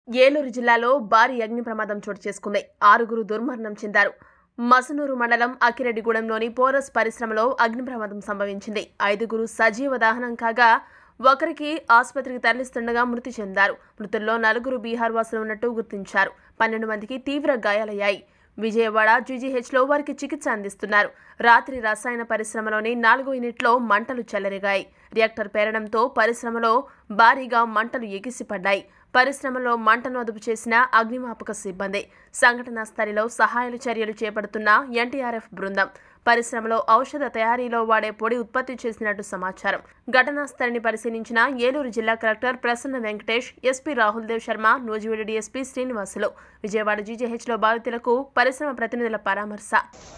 ఏలూరు జిల్లాలో భారీ అగ్ని ప్రమాదం చోటు చేసుకుంది ఆరుగురు దుర్మరణం చెందారు మసనూరు మండలం అకిరెడ్డిగూడెంలోని పోరస్ పరిశ్రమలో అగ్ని ప్రమాదం సంభవించింది ఐదుగురు సజీవ దహనం కాగా ఒకరికి ఆసుపత్రికి తరలిస్తుండగా మృతి చెందారు మృతుల్లో నలుగురు బీహార్ వాసులు ఉన్నట్టు గుర్తించారు పన్నెండు మందికి తీవ్ర గాయాలయ్యాయి విజయవాడ జీజీహెచ్లో వారికి చికిత్స అందిస్తున్నారు రాత్రి రసాయన పరిశ్రమలోని నాలుగో యూనిట్లో మంటలు చెలరిగాయి రియాక్టర్ పేరడంతో పరిశ్రమలో భారీగా మంటలు ఎగిసిపడ్డాయి పరిశ్రమలో మంటను అదుపు చేసిన అగ్నిమాపక సిబ్బంది సంఘటనా స్థలిలో సహాయ చర్యలు చేపడుతున్న ఎన్టీఆర్ఎఫ్ బృందం పరిశ్రమలో ఔషధ తయారీలో వాడే పొడి ఉత్పత్తి చేసినట్టు సమాచారం ఘటనా స్థలిని పరిశీలించిన ఏలూరు జిల్లా collector Prasanna Venkatesh SP Rahul Dev Sharma Nuzvid DSP Srinivasulu Vijayawada జీజీహెచ్లో బాధితులకు పరిశ్రమ ప్రతినిధుల పరామర్శ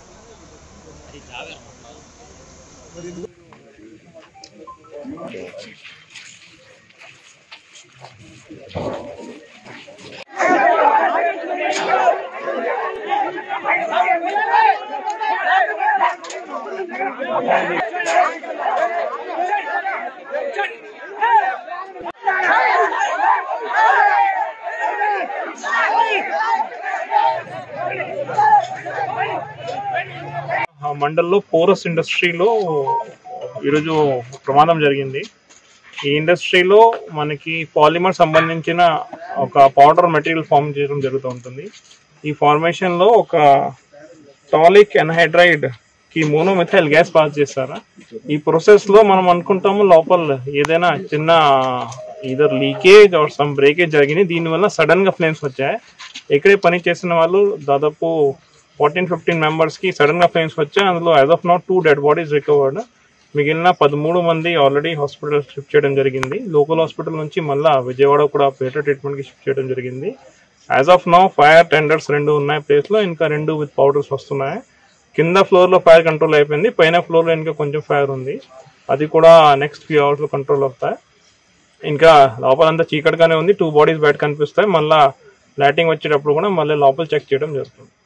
ఆ మండల్లో పోరస్ ఇండస్ట్రీలో ఈరోజు ప్రమాదం జరిగింది ఈ ఇండస్ట్రీలో మనకి పాలిమర్ సంబంధించిన ఒక పౌడర్ మెటీరియల్ ఫామ్ చేయడం జరుగుతూ ఉంటుంది ఈ ఫార్మేషన్లో ఒక టాలిక్ ఎన్హైడ్రైడ్ కి మోనోమిథైల్ గ్యాస్ పాస్ చేస్తారా ఈ ప్రాసెస్ లో మనం అనుకుంటాము లోపల ఏదైనా చిన్న either leakage or some breakage జరిగింది దీనివల్ల సడన్ గా ఫ్లేమ్స్ వచ్చాయి ఇక్కడే పని చేసిన వాళ్ళు దాదాపు ఫార్టీన్ ఫిఫ్టీన్ మెంబర్స్ కి సడన్ గా ఫ్లేమ్స్ వచ్చాయి అందులో as of not two dead bodies recovered మిగిలిన పదమూడు మంది ఆల్రెడీ హాస్పిటల్ షిఫ్ట్ చేయడం జరిగింది లోకల్ హాస్పిటల్ నుంచి మళ్ళా విజయవాడ కూడా బెటర్ ట్రీట్మెంట్ కి షిఫ్ట్ చేయడం జరిగింది as of now fire tenders రెండు ఉన్నాయి ప్లేస్ లో ఇంకా రెండు విత్ పౌడర్స్ వస్తున్నాయి కింద ఫ్లోర్ లో ఫైర్ కంట్రోల్ అయిపోయింది పైన ఫ్లోర్ లో ఇంకా కొంచెం ఫైర్ ఉంది అది కూడా నెక్స్ట్ ఫ్యూ అవర్స్ లో కంట్రోల్ అవుతాయి ఇంకా లోపలంతా చీకటిగానే ఉంది టూ బాడీస్ బయట కనిపిస్తాయి మళ్ళా లైటింగ్ వచ్చేటప్పుడు కూడా మళ్ళీ లోపల చెక్ చేయడం జరుగుతుంది